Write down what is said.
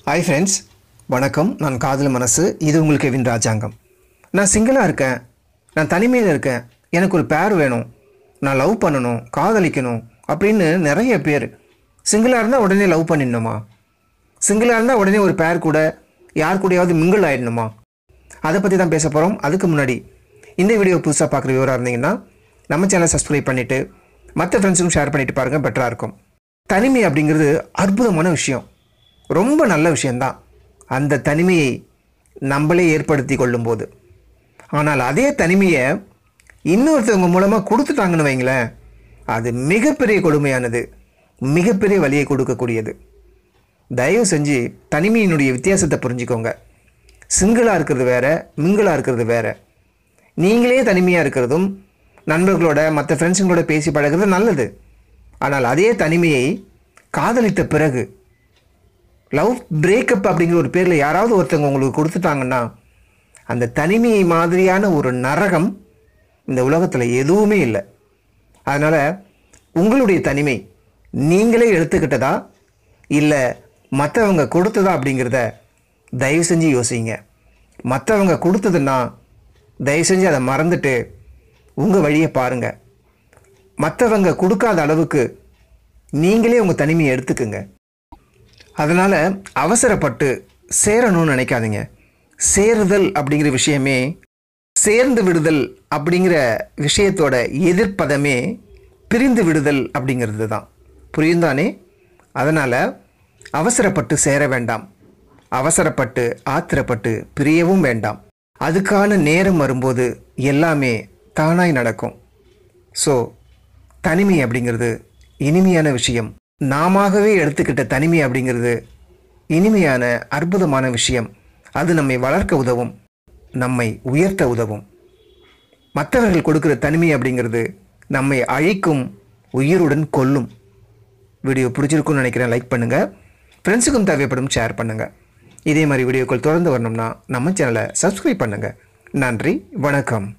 hi friends வணக்கம் நான் காதல் மனசு இது உங்களுக்கு கெவின் ராஜாங்கம் நான் சிங்கிளாக இருக்கேன் நான் தனிமையில் இருக்கேன் எனக்கு ஒரு பேர் வேணும் நான் லவ் பண்ணணும் காதலிக்கணும் அப்படின்னு நிறைய பேர் சிங்கிளாக இருந்தால் உடனே லவ் பண்ணிடணுமா சிங்கிளாக இருந்தால் உடனே ஒரு பேர் கூட யார் கூடயாவது மிங்கிள் ஆகிடணுமா அதை பற்றி தான் பேச போகிறோம் அதுக்கு முன்னாடி இந்த வீடியோ புதுசாக பார்க்குற விவராக இருந்தீங்கன்னா நம்ம சேனலை சப்ஸ்கிரைப் பண்ணிவிட்டு மற்ற ஃப்ரெண்ட்ஸுக்கும் ஷேர் பண்ணிட்டு பாருங்கள் பெட்டராக இருக்கும் தனிமை அப்படிங்கிறது அற்புதமான விஷயம் ரொம்ப நல்ல விஷயந்தான் அந்த தனிமையை நம்மளே ஏற்படுத்தி கொள்ளும்போது ஆனால் அதே தனிமையை இன்னொருத்தவங்க மூலமாக கொடுத்துட்டாங்கன்னு வைங்களேன் அது மிகப்பெரிய கொடுமையானது மிகப்பெரிய வலியை கொடுக்கக்கூடியது தயவு செஞ்சு தனிமையினுடைய வித்தியாசத்தை புரிஞ்சுக்கோங்க சிங்கிளாக இருக்கிறது வேற மிங்கிளாக இருக்கிறது வேற நீங்களே தனிமையாக இருக்கிறதும் நண்பர்களோட மற்ற ஃப்ரெண்ட்ஸுங்களோட பேசி பழகிறது நல்லது ஆனால் அதே தனிமையை காதலித்த பிறகு லவ் பிரேக்கப் அப்படிங்கிற ஒரு பேரில் யாராவது ஒருத்தவங்க உங்களுக்கு கொடுத்துட்டாங்கன்னா அந்த தனிமையை மாதிரியான ஒரு நரகம் இந்த உலகத்தில் எதுவுமே இல்லை அதனால் உங்களுடைய தனிமை நீங்களே எடுத்துக்கிட்டதா இல்லை மற்றவங்க கொடுத்ததா அப்படிங்கிறத தயவு செஞ்சு யோசிங்க மற்றவங்க கொடுத்ததுன்னா தயவு செஞ்சு அதை மறந்துட்டு உங்கள் வழியை பாருங்கள் மற்றவங்க கொடுக்காத அளவுக்கு நீங்களே உங்கள் தனிமையை எடுத்துக்குங்க அதனால் அவசரப்பட்டு சேரணும்னு நினைக்காதீங்க சேருதல் அப்படிங்கிற விஷயமே சேர்ந்து விடுதல் அப்படிங்கிற விஷயத்தோட எதிர்ப்பதமே பிரிந்து விடுதல் அப்படிங்கிறது தான் புரியுந்தானே அதனால் அவசரப்பட்டு சேர வேண்டாம் அவசரப்பட்டு ஆத்திரப்பட்டு பிரியவும் வேண்டாம் அதுக்கான நேரம் வரும்போது எல்லாமே தானாய் நடக்கும் ஸோ தனிமை அப்படிங்கிறது இனிமையான விஷயம் நாமவே எடுத்துக்கிட்ட தனிமை அப்படிங்கிறது இனிமையான அற்புதமான விஷயம் அது நம்மை வளர்க்க உதவும் நம்மை உயர்த்த உதவும் மற்றவர்கள் கொடுக்குற தனிமை அப்படிங்கிறது நம்மை அழிக்கும் உயிருடன் கொல்லும் வீடியோ பிடிச்சிருக்கும்னு நினைக்கிறேன் லைக் பண்ணுங்கள் ஃப்ரெண்ட்ஸுக்கும் தேவைப்படும் ஷேர் பண்ணுங்கள் இதே மாதிரி வீடியோக்கள் தொடர்ந்து வரணும்னா நம்ம சேனலை சப்ஸ்கிரைப் பண்ணுங்கள் நன்றி வணக்கம்